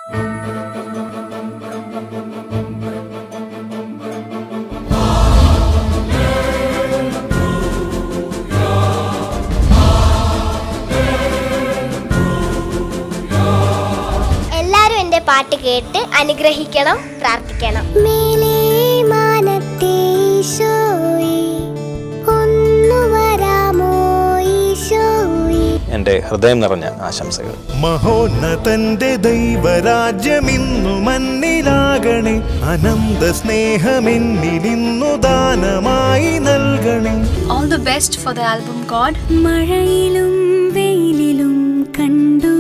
എല്ലാരും എന്റെ പാട്ട് കേട്ട് അനുഗ്രഹിക്കണം പ്രാർത്ഥിക്കണം മേലേ മാനത്തെ ഈശോയേ, ഒന്നു വരാമോ ഈശോയേ എൻ്റെ ഹൃദയം നിറഞ്ഞ ആശംസകൾ മഹോന്നതന്റെ ദൈവരാജ്യമിന്നു മണ്ണിലാകണേ അനന്ത സ്നേഹമെന്നിലിന്നു ദാനമായി നൽകണേ All the best for the album, God. മഴയിലും വെയിലിലും കണ്ടു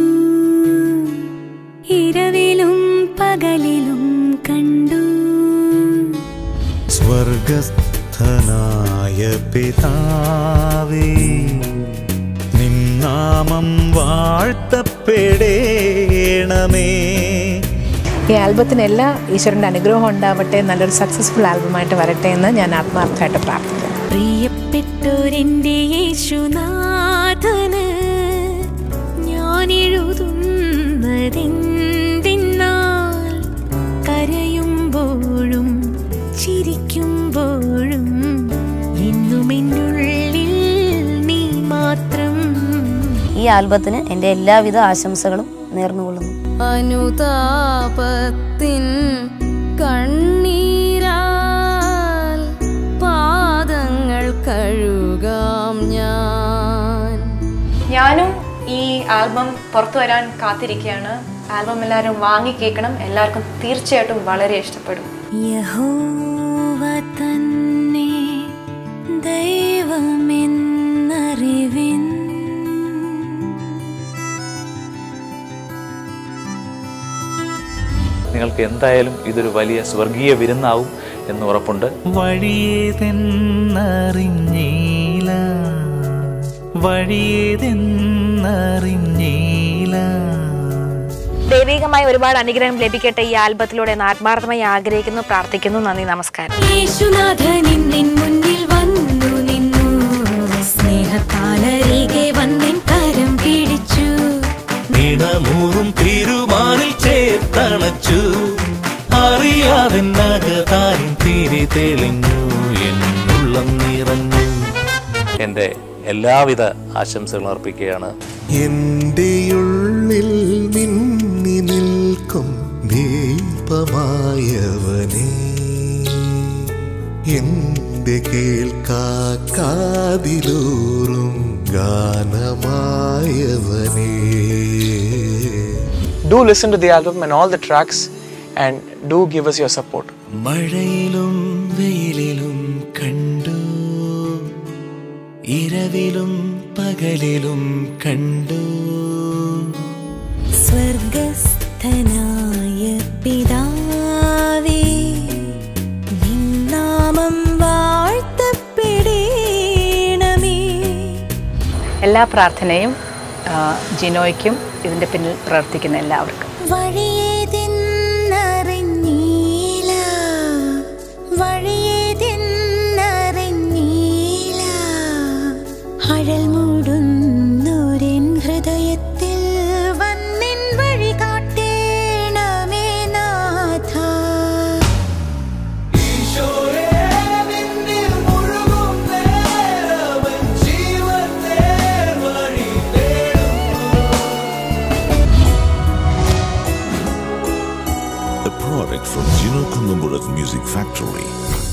ഇരവിലും പകലിലും കണ്ടു സ്വർഗസ്ഥനായ പിതാവേ നിന്നാമം വാഴ്ത്തപ്പെടേണമേ ഈ ആൽബത്തിന് എല്ലാ ഈശ്വരൻ്റെ അനുഗ്രഹം ഉണ്ടാവട്ടെ നല്ലൊരു സക്സസ്ഫുൾ ആൽബമായിട്ട് വരട്ടെ എന്ന് ഞാൻ ആത്മാർത്ഥമായിട്ട് പ്രാർത്ഥിക്കുന്നു പ്രിയപ്പെട്ടോരെൻ്റെ യേശുനാഥന് ഞാൻ എഴുതുന്നതെന്തിന്നാൽ കരയുമ്പോഴും ചിരിക്കുമ്പോഴും എന്നും എന്നുള്ളിൽ നീ മാത്രം ഈ ആൽബത്തിന് എൻ്റെ എല്ലാവിധ ആശംസകളും നേർന്നുകൊള്ളുന്നു അനുതാപത്തിൻ കണ്ണീരാൽ പാദങ്ങൾ കഴുകാം ഞാൻ ഞാനും ഈ ആൽബം പുറത്തു വരാൻ കാത്തിരിക്കുകയാണ് ആൽബം എല്ലാവരും വാങ്ങി കേൾക്കണം എല്ലാവർക്കും തീർച്ചയായിട്ടും വളരെ ഇഷ്ടപ്പെടും യഹോവ തന്നെ ദൈവമെന്നറിവിൻ നിങ്ങൾക്ക് എന്തായാലും ഇതൊരു വലിയ സ്വർഗീയ വിരുന്നാവും എന്ന് ഉറപ്പുണ്ട് വഴിയേതെന്നറിഞ്ഞീല വഴിയേതെന്നറിഞ്ഞീല ദൈവികമായ ഒരുപാട് അനുഗ്രഹം ലഭിക്കട്ടെ ഈ ആൽബത്തിലൂടെ എന്ന് ആത്മാർത്ഥമായി ആഗ്രഹിക്കുന്നു പ്രാർത്ഥിക്കുന്നു നന്ദി നമസ്കാരം യേശുനാഥനിൻ നിൻ മുന്നിൽ വന്നു നിന്നു സ്നേഹത്താലരികെ വന്നിൻ കരം പിടിച്ചു ഇണമൂറും തിരുമാറിൽ ചേർത്തണച്ചു അറിയാതെ നഗതാരിൻ തിരി തെളിഞ്ഞു എന്നുള്ളം നിറഞ്ഞു എൻ്റെ എല്ലാവിധ ആശംസകളും അർപ്പിക്കുകയാണ് എന്റെ ഉള്ളിൽ മിന്നി നിൽക്കും ദീപമായവനേ എന്റെ കേൾക്കാതിലൂറും ഗാനമായവനേ Do listen to the album and all the tracks and do give us your support. മഴയിലും വെയിലിലും കണ്ടു ഇരവിലും പകലിലും കണ്ടു സ്വർഗസ്ഥനായ പിതാവേ നിന്നാമം വാഴ്ത്തപ്പെടേണമേ എല്ലാ പ്രാർത്ഥനയും ആ, ജിനോയ്ക്കും ഇതിൻ്റെ പിന്നിൽ പ്രവർത്തിക്കുന്ന എല്ലാവർക്കും വഴിയേതെന്നറിഞ്ഞീല വഴിയേതെന്നറിഞ്ഞീല അഴൽ മൂടുന്നൊരൻ ഹൃദയത്തിൽ വന്നിൻ വഴി കാട്ടേണമേ നാഥ a product from Gino Columbarat Music Factory.